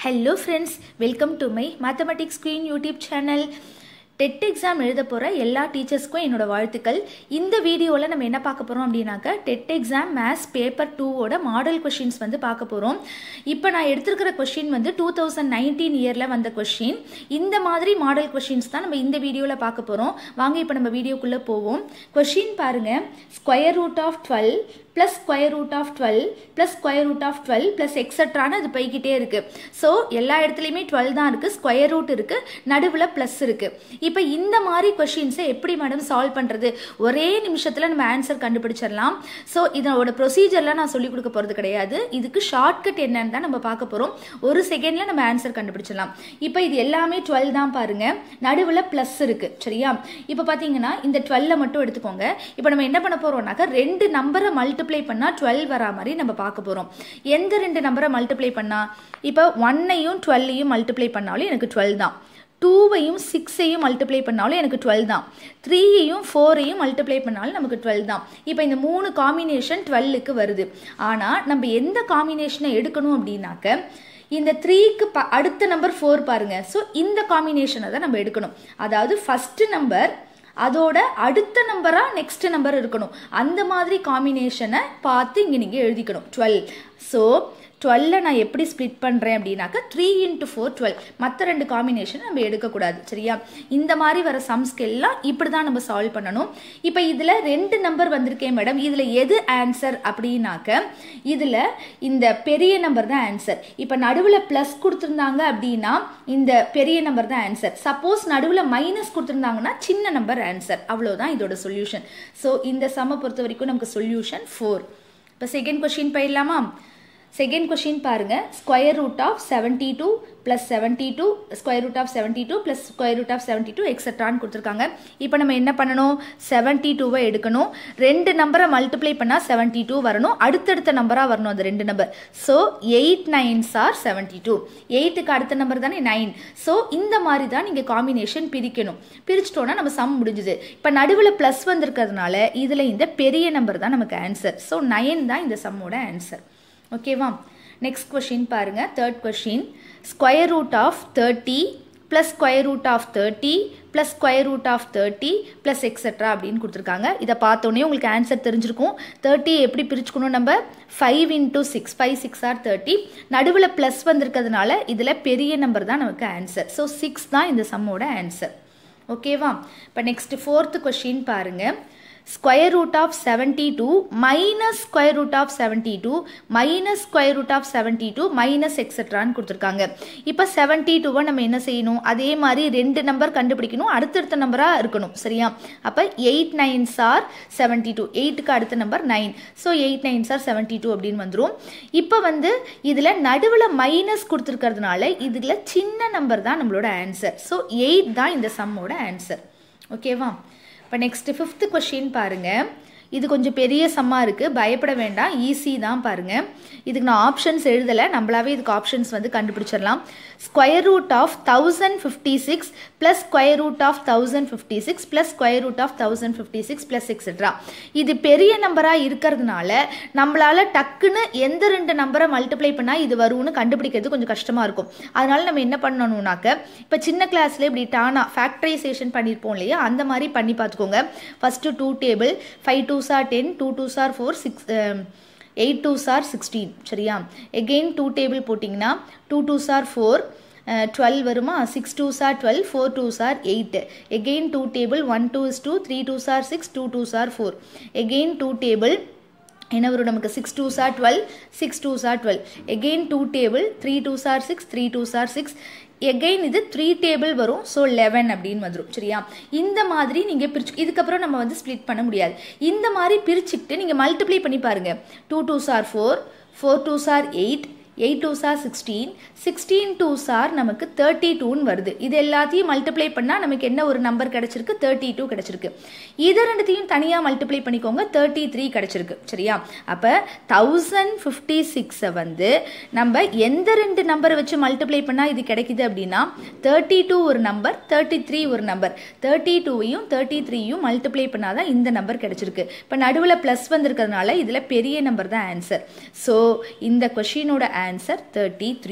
hello friends welcome to my mathematics queen YouTube channel TET exam எழுத போகிற எல்லா டீச்சர்ஸ்க்கும் என்னோட வாழ்த்துக்கள் இந்த வீடியோவில் நம்ம என்ன பார்க்க போகிறோம் அப்படின்னாக்கா டெட் எக்ஸாம் மேத்ஸ் பேப்பர் டூவோட மாடல் கொஷின்ஸ் வந்து பார்க்க போகிறோம் இப்போ நான் எடுத்திருக்கிற கொஷின் வந்து டூ தௌசண்ட் நைன்டீன் இயரில் வந்த கொஷின் இந்த மாதிரி மாடல் கொஷின்ஸ் தான் நம்ம இந்த வீடியோவில் பார்க்க போகிறோம் வாங்க இப்போ நம்ம வீடியோக்குள்ளே போவோம் கொஷின் பாருங்கள் square root of twelve plus square root of twelve plus square root of twelve plus எக்ஸட்ரான்னு அது போய்கிட்டே இருக்குது ஸோ எல்லா இடத்துலையுமே டுவெல் தான் இருக்குது ஸ்கொயர் ரூட் இருக்குது நடுவில் ப்ளஸ் இருக்குது இப்போ இந்த மாதிரி கொஷின்ஸை எப்படி மேடம் சால்வ் பண்ணுறது ஒரே நிமிஷத்தில் நம்ம ஆன்சர் கண்டுபிடிச்சிடலாம் ஸோ இதனோட ப்ரொசீஜர்லாம் நான் சொல்லிக் கொடுக்க போகிறது கிடையாது இதுக்கு ஷார்ட்கட் என்னன்னு தான் நம்ம பார்க்க போகிறோம் ஒரு செகண்டில் நம்ம ஆன்சர் கண்டுபிடிச்சிடலாம் இப்போ இது எல்லாமே டுவெல் தான் பாருங்கள் நடுவில் ப்ளஸ் இருக்குது சரியா இப்போ பார்த்தீங்கன்னா இந்த டுவெல்லை மட்டும் எடுத்துக்கோங்க இப்போ நம்ம என்ன பண்ண போகிறோம்னாக்கா ரெண்டு நம்பரை மல்டிப்ளை பண்ணால் டுவெல் வரா மாதிரி நம்ம பார்க்க போகிறோம் எந்த ரெண்டு நம்பரை மல்டிப்ளை பண்ணால் இப்போ ஒன்னையும் டுவெல்லையும் மல்டிப்ளை பண்ணாலும் எனக்கு டுவெல் தான் டூவையும் சிக்ஸையும் மல்டிப்ளை பண்ணாலும் எனக்கு டுவெல் தான் த்ரீயையும் ஃபோரையும் மல்டிப்ளை பண்ணாலும் நமக்கு டுவெல் தான் இப்போ இந்த மூணு காம்பினேஷன் டுவெல்லுக்கு வருது ஆனால் நம்ம எந்த காம்பினேஷனை எடுக்கணும் அப்படின்னாக்க இந்த த்ரீக்கு ப அடுத்த நம்பர் ஃபோர் பாருங்க ஸோ இந்த காம்பினேஷனை தான் நம்ம எடுக்கணும் அதாவது ஃபஸ்ட்டு நம்பர் அதோட அடுத்த நம்பராக நெக்ஸ்ட் நம்பர் இருக்கணும் அந்த மாதிரி காம்பினேஷனை பார்த்து இங்கே நீங்கள் எழுதிக்கணும் டுவெல் ஸோ டுவெல்ல நான் எப்படி ஸ்ப்ளிட் பண்ணுறேன் அப்படின்னாக்கா த்ரீ இன்ட்டு ஃபோர் டுவெல் மற்ற ரெண்டு காம்பினேஷன் நம்ம எடுக்கக்கூடாது சரியா இந்த மாதிரி வர சம்ஸ்க்கு எல்லாம் இப்படி தான் நம்ம சால்வ் பண்ணணும் இப்போ இதில் ரெண்டு நம்பர் வந்திருக்கேன் மேடம் இதில் எது ஆன்சர் அப்படின்னாக்க இதில் இந்த பெரிய நம்பர் தான் ஆன்சர் இப்போ நடுவில் ப்ளஸ் கொடுத்துருந்தாங்க அப்படின்னா இந்த பெரிய நம்பர் தான் ஆன்சர் சப்போஸ் நடுவில் மைனஸ் கொடுத்துருந்தாங்கன்னா சின்ன நம்பர் ஆன்சர் அவ்வளோதான் இதோட சொல்யூஷன் ஸோ இந்த சம்மை பொறுத்த வரைக்கும் நமக்கு சொல்யூஷன் ஃபோர் இப்போ செகண்ட் கொஷின் போயிடலாமா செகண்ட் கொஷின் பாருங்க square root of seventy two plus seventy two square root of seventy two plus square root of seventy two எக்ஸட்ரான்னு கொடுத்துருக்காங்க இப்போ நம்ம என்ன பண்ணணும் செவன்டி டூவை எடுக்கணும் ரெண்டு நம்பரை மல்டிப்ளை பண்ணால் செவன்டி டூ வரணும் அடுத்தடுத்த நம்பராக வரணும் அந்த ரெண்டு number so eight nines are seventy two எயிட்டுக்கு அடுத்த நம்பர் தானே நைன் ஸோ இந்த மாதிரி தான் நீங்கள் காம்பினேஷன் பிரிக்கணும் பிரிச்சிட்டோன்னா நம்ம சம் முடிஞ்சுது இப்போ நடுவில் ப்ளஸ் வந்திருக்கிறதுனால இதில் இந்த பெரிய நம்பர் தான் நமக்கு ஆன்சர் ஸோ நைன் தான் இந்த சம்மோட ஆன்சர் ஓகேவா நெக்ஸ்ட் கொஷின் பாருங்க third question square root of thirty plus square root of thirty plus square root of thirty plus extra அப்படின்னு கொடுத்துருக்காங்க இதை பார்த்தோன்னே உங்களுக்கு ஆன்சர் தெரிஞ்சிருக்கும் தேர்ட்டி எப்படி பிரிச்சுக்கணும் நம்ம five into six five six are thirty நடுவில் ப்ளஸ் வந்திருக்கிறதுனால இதில் பெரிய நம்பர் தான் நமக்கு ஆன்சர் ஸோ சிக்ஸ் தான் இந்த சம்மோட ஆன்சர் ஓகேவா இப்போ நெக்ஸ்ட் ஃபோர்த்து கொஷின் பாருங்கள் square root of seventy two minus square root of seventy two minus square root of seventy two minus எக்ஸட்ரான்னு கொடுத்துருக்காங்க இப்போ செவன்டி டூவை நம்ம என்ன செய்யணும் அதே மாதிரி ரெண்டு நம்பர் கண்டுபிடிக்கணும் அடுத்தடுத்த நம்பராக இருக்கணும் சரியா அப்போ eight nines are seventy two எயிட்டுக்கு அடுத்த number nine so eight nines are seventy two அப்படின்னு வந்துடும் இப்போ வந்து இதில் நடுவில் மைனஸ் கொடுத்துருக்கிறதுனால இதில் சின்ன நம்பர் தான் நம்மளோட ஆன்சர் ஸோ எயிட் தான் இந்த சம்மோட ஆன்சர் ஓகேவா இப்போ நெக்ஸ்ட் ஃபிஃப்த்து கொஷின் பாருங்கள் இது கொஞ்சம் பெரிய சம்மாக இருக்குது பயப்பட வேண்டாம் ஈஸி தான் பாருங்கள் இதுக்கு நான் ஆப்ஷன்ஸ் எழுதலை நம்மளாவே இதுக்கு ஆப்ஷன்ஸ் வந்து கண்டுபிடிச்சிடலாம் square root of thousand fifty six plus square root of thousand fifty six plus square root of thousand fifty six plus etcetera இது பெரிய நம்பராக இருக்கிறதுனால நம்மளால் டக்குன்னு எந்த ரெண்டு நம்பரை மல்டிப்ளை பண்ணால் இது வரும்னு கண்டுபிடிக்கிறது கொஞ்சம் கஷ்டமாக இருக்கும் அதனால் நம்ம என்ன பண்ணணும்னாக்க இப்போ சின்ன கிளாஸில் இப்படி டானா ஃபேக்டரைசேஷன் பண்ணியிருப்போம் இல்லையா அந்த மாதிரி பண்ணி பார்த்துக்கோங்க first two table five two sir ten two two sir four six eight two sir sixteen சரியா எகெயின் டூ டேபிள் போட்டிங்கன்னா two two sir four twelve வருமா six two sir twelve four two sir eight again two table one two is two three two sir six two two sir four again two table என்ன வரும் நமக்கு six two sir twelve six two sir twelve again two table three two sir six three two sir six again இது three table வரும் so eleven அப்படின்னு வந்துடும் சரியா இந்த மாதிரி நீங்கள் பிரிச்சு இதுக்கப்புறம் நம்ம வந்து ஸ்ப்ளிட் பண்ண முடியாது இந்த மாதிரி பிரிச்சுக்கிட்டு நீங்கள் மல்டிப்ளை பண்ணி பாருங்கள் two two sir four four two sir eight eight two sir sixteen sixteen two sir நமக்கு தேர்ட்டி டூன்னு வருது இது எல்லாத்தையும் மல்டிப்ளை பண்ணால் நமக்கு என்ன ஒரு நம்பர் கிடச்சிருக்கு தேர்ட்டி டூ கிடச்சிருக்கு இதை ரெண்டுத்தையும் தனியாக மல்டிப்ளை பண்ணிக்கோங்க தேர்ட்டி த்ரீ கிடச்சிருக்கு சரியா அப்போ தௌசண்ட் ஃபிஃப்டி சிக்ஸை வந்து நம்ம எந்த ரெண்டு நம்பரை வச்சு மல்டிப்ளை பண்ணால் இது கிடைக்குது அப்படின்னா தேர்ட்டி டூ ஒரு நம்பர் தேர்ட்டி த்ரீ ஒரு நம்பர் தேர்ட்டி டூவையும் தேர்ட்டி த்ரீயும் மல்டிப்ளை பண்ணாதான் இந்த நம்பர் கிடச்சிருக்கு இப்போ நடுவில் ப்ளஸ் வந்திருக்கிறதுனால இதில் பெரிய நம்பர் தான் ஆன்சர் ஸோ இந்த கொஷினோட ஆன்சர் தேர்ட்டி த்ரீ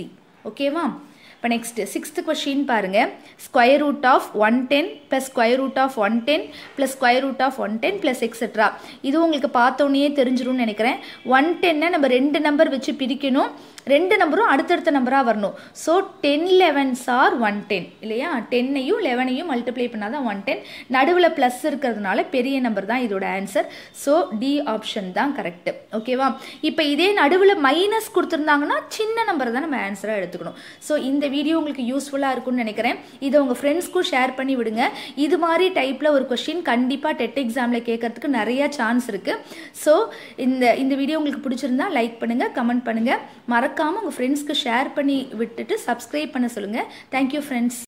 ஓகேவா இப்போ நெக்ஸ்ட் சிக்ஸ்த் கொஷின் பாருங்க square root of one ten plus square root of one ten plus square root of one ten plus etcetera இது உங்களுக்கு பார்த்தோன்னே தெரிஞ்சிரும்னு நினைக்கிறேன் ஒன் டென்னை நம்ம ரெண்டு நம்பர் வச்சு பிரிக்கணும் ரெண்டு நம்பரும் அடுத்தடுத்த நம்பராக வரணும் so ten elevens are one ten இல்லையா டென்னையும் லெவனையும் மல்டிப்ளை பண்ணால் தான் ஒன் டென் நடுவில் ப்ளஸ் இருக்கிறதுனால பெரிய நம்பர் தான் இதோட ஆன்சர் ஸோ டி ஆப்ஷன் தான் கரெக்ட் ஓகேவா இப்போ இதே நடுவில் மைனஸ் கொடுத்துருந்தாங்கன்னா சின்ன நம்பர் தான் நம்ம ஆன்சராக எடுத்துக்கணும் ஸோ இந்த வீடியோ உங்களுக்கு யூஸ்ஃபுல்லாக இருக்கும்னு நினைக்கிறேன் இதை உங்கள் ஃப்ரெண்ட்ஸ்க்கும் ஷேர் பண்ணி விடுங்க இது மாதிரி டைப்பில் ஒரு கொஷின் கண்டிப்பாக டெட் எக்ஸாமில் கேட்கறதுக்கு நிறைய சான்ஸ் இருக்குது ஸோ இந்த இந்த வீடியோ உங்களுக்கு பிடிச்சிருந்தா லைக் பண்ணுங்கள் கமெண்ட் பண்ணுங்கள் மறக்காமல் உங்கள் ஃப்ரெண்ட்ஸ்க்கு ஷேர் பண்ணி விட்டுட்டு சப்ஸ்கிரைப் பண்ண சொல்லுங்கள் தேங்க்யூ ஃப்ரெண்ட்ஸ்